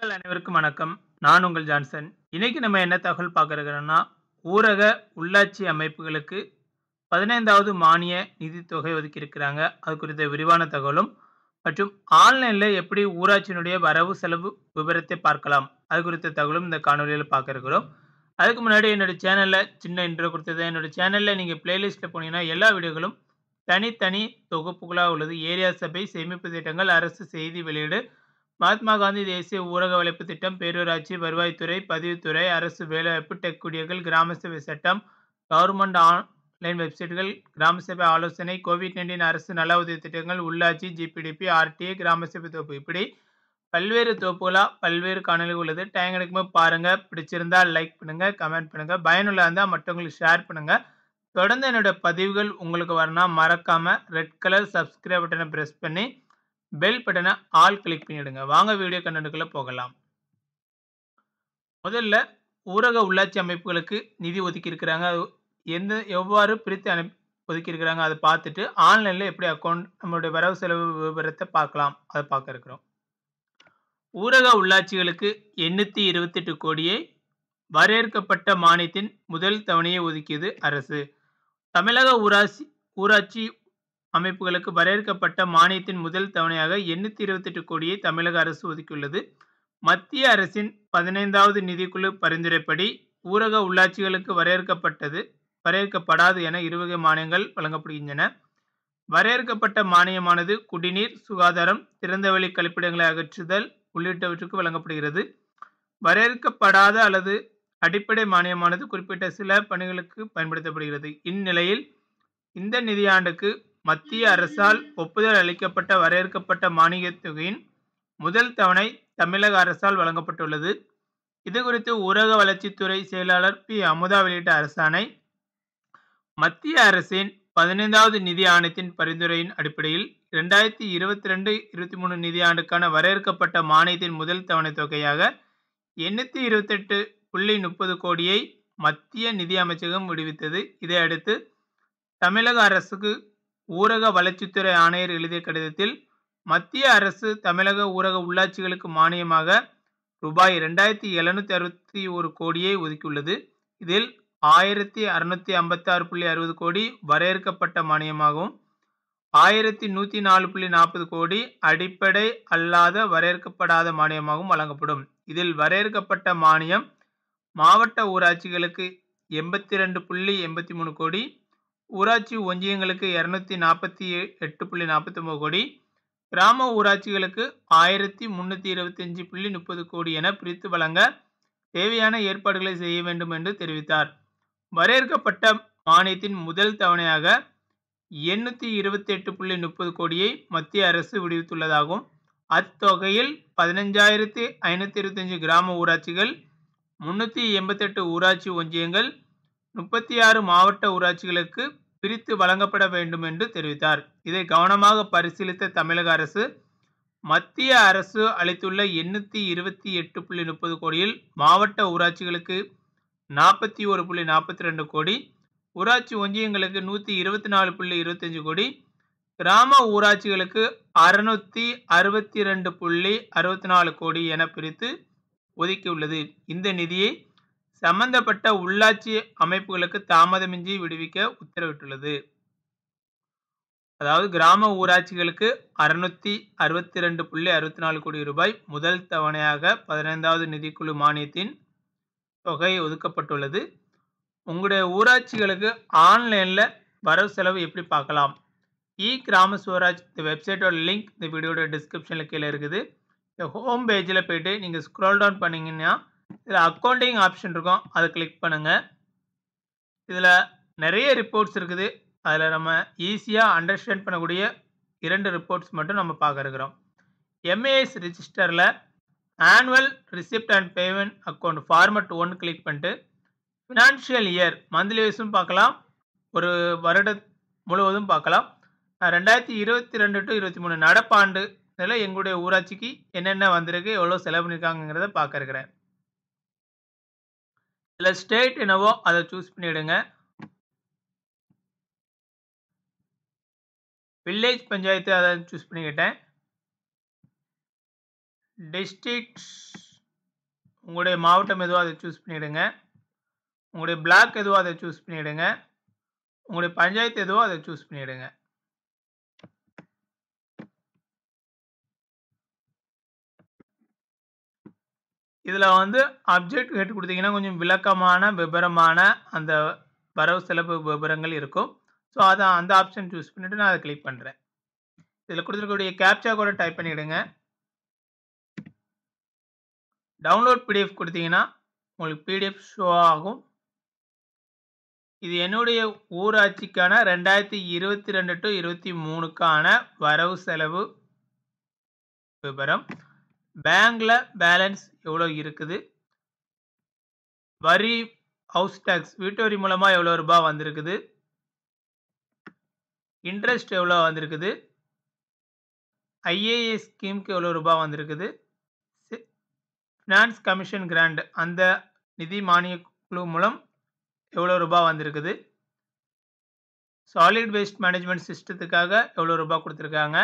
நேயர்கள் அனைவருக்கும் வணக்கம். நான் உங்கள் ஜான்சன். இன்னைக்கு நம்ம என்ன தகவல் பார்க்க இருக்கிறோம்னா, ஊரக உள்ளாட்சி அமைப்புகளுக்கு 15வது மானிய நிதித்தொகை ஒதுக்கியிருக்கிறாங்க. அது குறித்த விரிவான தகவலும் மற்றும் ஆன்லைன்ல எப்படி ஊராட்சியினுடைய வரவு செலவு விவரத்தை பார்க்கலாம். அது குறித்த தகவலும் இந்த காணொளியில பார்க்க இருக்கிறோம். அதுக்கு முன்னாடி என்னோட சேனல்ல சின்ன இன்ட்ரோ கொடுத்தது. என்னோட சேனல்ல நீங்க பிளேலிஸ்ட்ல போனீங்கன்னா எல்லா வீடியோக்களும் தனித்தனி தொகுப்புகளா உள்ளது. ஏரியா சபை, சேமிப்பு திட்டங்கள், அரசு செய்தி வெளியீடு, மகாத்மா காந்தி தேசிய ஊரக வளைப்பு திட்டம், பேரூராட்சி, வருவாய்த்துறை, பதிவுத்துறை, அரசு வேலைவாய்ப்பு, டெக் குடியர்கள், கிராம சபை சட்டம், கவர்ன்மெண்ட் ஆன்லைன் வெப்சைட்கள், கிராம சபை ஆலோசனை, கோவிட்-19 அரசு நல உதவி திட்டங்கள், உள்ளாட்சி, ஜிபிடிபி, ஆர்டிஏ, கிராம சபை தொகுப்பு இப்படி பல்வேறு தொகுப்புகளா பல்வேறு காணொளிகள் உள்ளது. டைம் கிடைக்கும்போது பாருங்க. பிடிச்சிருந்தா லைக் பண்ணுங்க, கமெண்ட் பண்ணுங்க. பயனுள்ளதா இருந்தா மற்றவங்களுக்கு ஷேர் பண்ணுங்க. தொடர்ந்து என்னோட பதிவுகள் உங்களுக்கு வரணும்னா மறக்காம ரெட் கலர் சப்ஸ்கிரைப் பட்டன பிரஸ் பண்ணி பெல் பட்டன ஆல் கிளிக் பண்ணிடுங்க. வாங்க வீடியோ கன்டென்ட்க்குள்ள போகலாம். முதல்ல ஊரக உள்ளாட்சி அமைப்புகளுக்கு நிதி ஒதுக்கி இருக்கிறாங்க. அது எந்த எவ்வாறு பிரித்து அனுப் ஒதுக்கி இருக்கிறாங்க அத பார்த்துட்டு ஆன்லைன்ல எப்படி அக்கவுண்ட் நம்மளுடைய வரவு செலவு விவரத்த பார்க்கலாம். அத பார்க்க இருக்கிறோம். ஊரக உள்ளாட்சிகளுக்கு 828 கோடியை வரையறுக்கப்பட்ட மானியத்தின் முதல் தவணையை ஒதுக்கியது அரசு. தமிழக ஊராட்சி ஊராட்சி அமைப்புகளுக்கு வரையறுக்கப்பட்ட மானியத்தின் முதல் தவணையாக 828 கோடியை தமிழக அரசு ஒதுக்கியுள்ளது. மத்திய அரசின் 15வது நிதிக்குழு பரிந்துரைப்படி ஊரக உள்ளாட்சிகளுக்கு வரையறுக்கப்பட்டது வரையறுக்கப்படாது என இருவகை மானியங்கள் வழங்கப்படுகின்றன. வரையறுக்கப்பட்ட மானியமானது குடிநீர், சுகாதாரம், திறந்தவெளி கழிப்பிடங்களை அகற்றுதல் உள்ளிட்டவற்றுக்கு வழங்கப்படுகிறது. வரையறுக்கப்படாத அல்லது அடிப்படை மானியமானது குறிப்பிட்ட சில பணிகளுக்கு பயன்படுத்தப்படுகிறது. இந்நிலையில் இந்த நிதியாண்டுக்கு மத்திய அரசால் ஒப்புதல் அளிக்கப்பட்ட வரையறுக்கப்பட்ட மானியத் தொகையின் முதல் தவணை தமிழக அரசால் வழங்கப்பட்டுள்ளது. இதுகுறித்து ஊரக வளர்ச்சித்துறை செயலாளர் பி. அமுதா வெளியிட்ட அரசாணை மத்திய அரசின் 15வது நிதி ஆணையத்தின் பரிந்துரையின் அடிப்படையில் 2022-23 நிதியாண்டுக்கான வரையறுக்கப்பட்ட மானியத்தின் முதல் தவணை தொகையாக 828.30 கோடியை மத்திய நிதி அமைச்சகம் விடுவித்தது. இதையடுத்து தமிழக அரசுக்கு ஊரக வளர்ச்சித்துறை ஆணையர் எழுதிய கடிதத்தில் மத்திய அரசு தமிழக ஊரக உள்ளாட்சிகளுக்கு மானியமாக ரூபாய் 2761 கோடியை ஒதுக்கியுள்ளது. இதில் 1656.60 கோடி வரையறுக்கப்பட்ட மானியமாகவும், 1104.40 கோடி அடிப்படை அல்லாத வரையறுக்கப்படாத மானியமாகவும் வழங்கப்படும். இதில் வரையறுக்கப்பட்ட மானியம் மாவட்ட ஊராட்சிகளுக்கு 82.83 கோடி, ஊராட்சி ஒன்றியங்களுக்கு 248.49 கோடி, கிராம ஊராட்சிகளுக்கு 1325.30 கோடி என பிரித்து வழங்க தேவையான ஏற்பாடுகளை செய்ய வேண்டும் என்று தெரிவித்தார். வரையறுக்கப்பட்ட மானியத்தின் முதல் தவணையாக 828.30 கோடியை மத்திய அரசு விடுவித்துள்ளதாகவும், அத்தொகையில் 15,525 கிராம ஊராட்சிகள், 388 ஊராட்சி ஒன்றியங்கள், 36 மாவட்ட ஊராட்சிகளுக்கு பிரித்து வழங்கப்பட வேண்டும் என்று தெரிவித்தார். இதை கவனமாக பரிசீலித்த தமிழக அரசு, மத்திய அரசு அளித்துள்ள 828.30 கோடியில் மாவட்ட ஊராட்சிகளுக்கு 41.42 கோடி, ஊராட்சி ஒன்றியங்களுக்கு 124.25 கோடி, கிராம ஊராட்சிகளுக்கு 662.64 கோடி என பிரித்து ஒதுக்கியுள்ளது. இந்த நிதியை சம்பந்தப்பட்ட உள்ளாட்சி அமைப்புகளுக்கு தாமதமின்றி விடுவிக்க உத்தரவிட்டுள்ளது. அதாவது கிராம ஊராட்சிகளுக்கு 662.64 கோடி ரூபாய் முதல் தவணையாக 15வது நிதிக்குழு மானியத்தின் தொகை ஒதுக்கப்பட்டுள்ளது. உங்களுடைய ஊராட்சிகளுக்கு ஆன்லைன்ல வரவு செலவு எப்படி பார்க்கலாம்? இ கிராம ஸ்வராஜ் இந்த வெப்சைட்டோட லிங்க் இந்த வீடியோட டிஸ்கிரிப்ஷன்ல கீழ இருக்குது. இந்த ஹோம் பேஜ்ல போயிட்டு நீங்க ஸ்க்ரோல் டவுன் பண்ணீங்கன்னா, இதுல அக்கவுண்டிங் ஆப்ஷன் இருக்கும். அத கிளிக் பண்ணுங்க. இதுல நிறைய ரிப்போர்ட்ஸ் இருக்குது. அதுல நம்ம ஈஸியா அண்டர்ஸ்டாண்ட் பண்ணக்கூடிய 2 ரிப்போர்ட்ஸ் மட்டும் நம்ம பார்க்க இருக்கிறோம். எம்ஏஎஸ் ரிஜிஸ்டர்ல annual receipt and payment account format 1 click பண்ணிட்டு, பினான்சியல் இயர் மந்த்லி வைஸும் பார்க்கலாம். ஒரு வருடம் முழுவதும் பார்க்கலாம். 2022-23 நடப்பாண்டு இதுல எங்களுடைய ஊராட்சிக்கு என்னென்ன வந்திருக்கு, எவ்வளவு செலவு பண்ணியிருக்காங்கங்கிறத பார்க்க இருக்கிறேன். இதுல ஸ்டேட் என்னவோ அத சூஸ் பண்ணிடுங்க. வில்லேஜ் பஞ்சாயத்து அத சூஸ் பண்ணிக்கிட்டேன். டிஸ்ட்ரிக்ட் உங்களுடைய மாவட்டம் எதுவோ அதை சூஸ் பண்ணிடுங்க. உங்களுடைய பிளாக் எதுவோ அதை சூஸ் பண்ணிடுங்க. உங்களுடைய பஞ்சாயத்து எதுவோ அதை சூஸ் பண்ணிடுங்க. இதுல வந்து ஆப்ஜெக்ட் ஹெட் குடுத்தீங்கன்னா, கொஞ்சம் விளக்கமான, விபரமான அந்த வரவு செலவு விபரங்கள் இருக்கும். ஸோ, அத அந்த ஆப்ஷன் சூஸ் பண்ணிட்டு நான் அத கிளிக் பண்றேன். இதுல குடுத்திருக்கக்கூடிய கேப்ச்சா கோட டைப் பண்ணிடுங்க. டவுன்லோட் பிடிஎஃப் குடுத்தீங்கன்னா, உங்களுக்கு பிடிஎஃப் ஷோ ஆகும். இது என்னுடைய ஊராட்சிக்கான 2022 டூ 23க்கான வரவு செலவு விபரம். பேங்க்ல பேலன்ஸ் எவ்வளோ இருக்குது? வரி ஹவுஸ் டாக்ஸ் வீட்டு வரி மூலமா எவ்வளோ ரூபா வந்திருக்குது? இன்ட்ரெஸ்ட் எவ்வளோ வந்திருக்குது? ஐஏஎஸ் ஸ்கீம்க்கு எவ்வளோ ரூபா வந்திருக்குது? சி ஃபினான்ஸ் கமிஷன் கிராண்ட் அந்த நிதி மானியக் குழு மூலம் எவ்வளோ ரூபா வந்திருக்குது? சாலிட் வேஸ்ட் மேனேஜ்மென்ட் சிஸ்டத்துக்காக எவ்வளோ ரூபா குடுத்திருக்காங்க?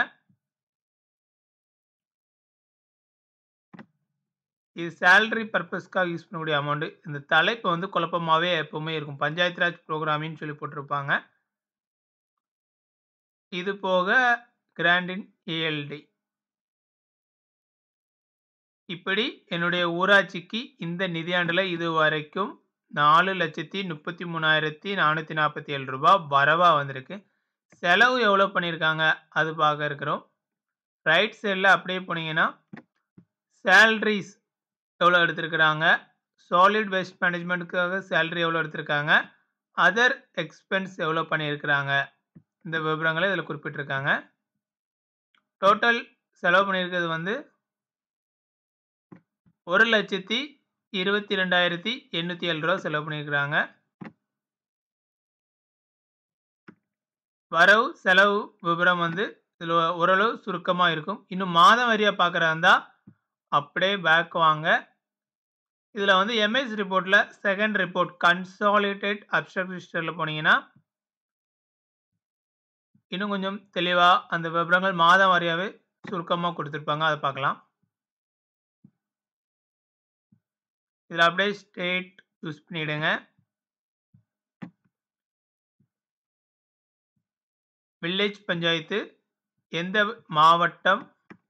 இது சேலரி பர்ப்பஸ்க்காக யூஸ் பண்ணக்கூடிய அமௌண்ட். இந்த தலைப்பு வந்து குழப்பமாவே எப்பவுமே இருக்கும். பஞ்சாயத்து ராஜ் புரோகிராமிங்ன்னு சொல்லி போட்டிருப்பாங்க. இது போக கிராண்ட் இன் ஏஎல்டி. இப்படி என்னுடைய ஊராட்சிக்கு இந்த நிதியாண்டுல இதுவரைக்கும் ரூ. 4,33,447 ரூபா வரவா வந்திருக்கு. செலவு எவ்வளோ பண்ணியிருக்காங்க? அது பார்க்க இருக்கிறோம். ரைட் சைட்ல அப்படியே போனீங்கன்னா, சேலரீஸ் எவ்வளோ எடுத்திருக்கிறாங்க? சாலிட் வேஸ்ட் மேனேஜ்மென்ட்க்காக சேலரி எவ்வளோ எடுத்திருக்காங்க? அதர் எக்ஸ்பென்ஸ் எவ்வளோ பண்ணியிருக்கிறாங்க? இந்த விபரங்கள இதுல குறிப்பிட்டிருக்காங்க. டோட்டல் செலவு பண்ணியிருக்கிறது வந்து ரூ. 1,22,807 செலவு பண்ணியிருக்கிறாங்க. வரவு செலவு விபரம் வந்து இதுல ஓரளவு சுருக்கமா இருக்கும். இன்னும் மாத வாரியா பார்க்கிறதா இருந்தா, அப்படியே பேக் வாங்க. இதுல வந்து எம்எஸ் ரிப்போர்ட்ல செகண்ட் ரிப்போர்ட் கன்சாலிடேட் அப்ஸ்ட்ராக்ட் ரிஜிஸ்டர்ல போனீங்கன்னா இன்னும் கொஞ்சம் தெளிவா அந்த விபரங்கள் மாதம் வாரியாவே சுருக்கமா குடுத்திருப்பாங்க. அத பார்க்கலாம். இதுல அப்படியே ஸ்டேட் சூஸ் பண்ணிடுங்க. வில்லேஜ் பஞ்சாயத்து எந்த மாவட்டம்?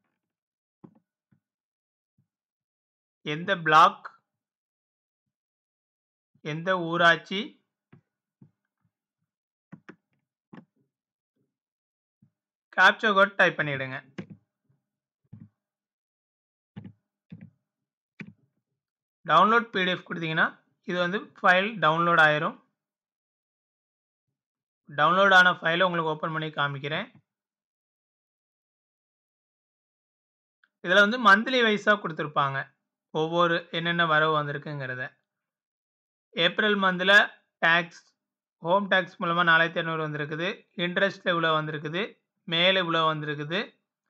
எந்த பிளாக்? எந்த ஊராட்சி? கேப்ச்சா கோட் டைப் பண்ணிடுங்க. டவுன்லோட் பிடிஎஃப் குடுத்தீங்கன்னா, இது வந்து ஃபைல் டவுன்லோட் ஆயிரும். டவுன்லோட் ஆன ஃபைல உங்களுக்கு ஓப்பன் பண்ணி காமிக்கிறேன். இதுல வந்து மந்த்லி வைஸா குடுத்திருப்பாங்க. ஒவ்வொரு என்னென்ன வரவு வந்திருக்குங்கிறத. ஏப்ரல் மந்த்ல டாக்ஸ் ஹோம் டாக்ஸ் மூலமா 4,200 வந்திருக்குது. இன்ட்ரெஸ்ட் இவ்வளோ வந்திருக்குது. மேல இவ்வளோ வந்திருக்குது.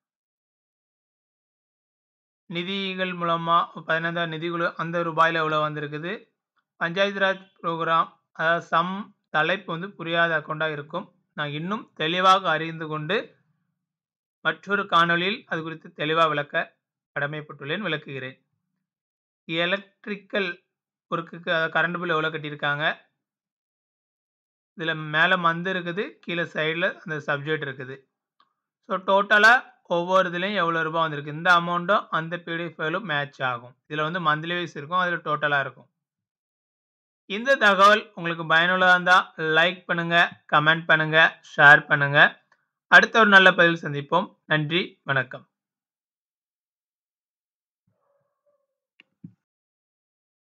நிதிகள் மூலமா 15ஆம் நிதிக்குழு அந்த ரூபாயில எவ்வளோ வந்திருக்குது. பஞ்சாயத்து ராஜ் புரோகிராம் அதாவது சம் தலைப்பு வந்து புரியாத அக்கவுண்டா இருக்கும். நான் இன்னும் தெளிவாக அறிந்து கொண்டு, மற்றொரு காணொளியில் அது குறித்து தெளிவா விளக்க கடமைப்பட்டுள்ளேன். விளக்குகிறேன். எலக்ட்ரிக்கல் ஒர்க்குக்கு அதாவது கரண்ட் பில் எவ்வளோ கட்டியிருக்காங்க? இதுல மேல மந்த் இருக்குது. கீழ சைடுல அந்த சப்ஜெக்ட் இருக்குது. ஸோ, டோட்டலா ஒவ்வொரு இதுலயும் எவ்வளோ ரூபா வந்திருக்கு. இந்த அமௌண்ட்டும் அந்த பிடிஎஃப் ஃபைலும் மேட்ச் ஆகும். இதுல வந்து மந்த்லி வைஸ் இருக்கும். அதுல டோட்டலா இருக்கும். இந்த தகவல் உங்களுக்கு பயனுள்ளதா இருந்தா லைக் பண்ணுங்க, கமெண்ட் பண்ணுங்க, ஷேர் பண்ணுங்க. அடுத்த ஒரு நல்ல பதிவில் சந்திப்போம். நன்றி, வணக்கம்.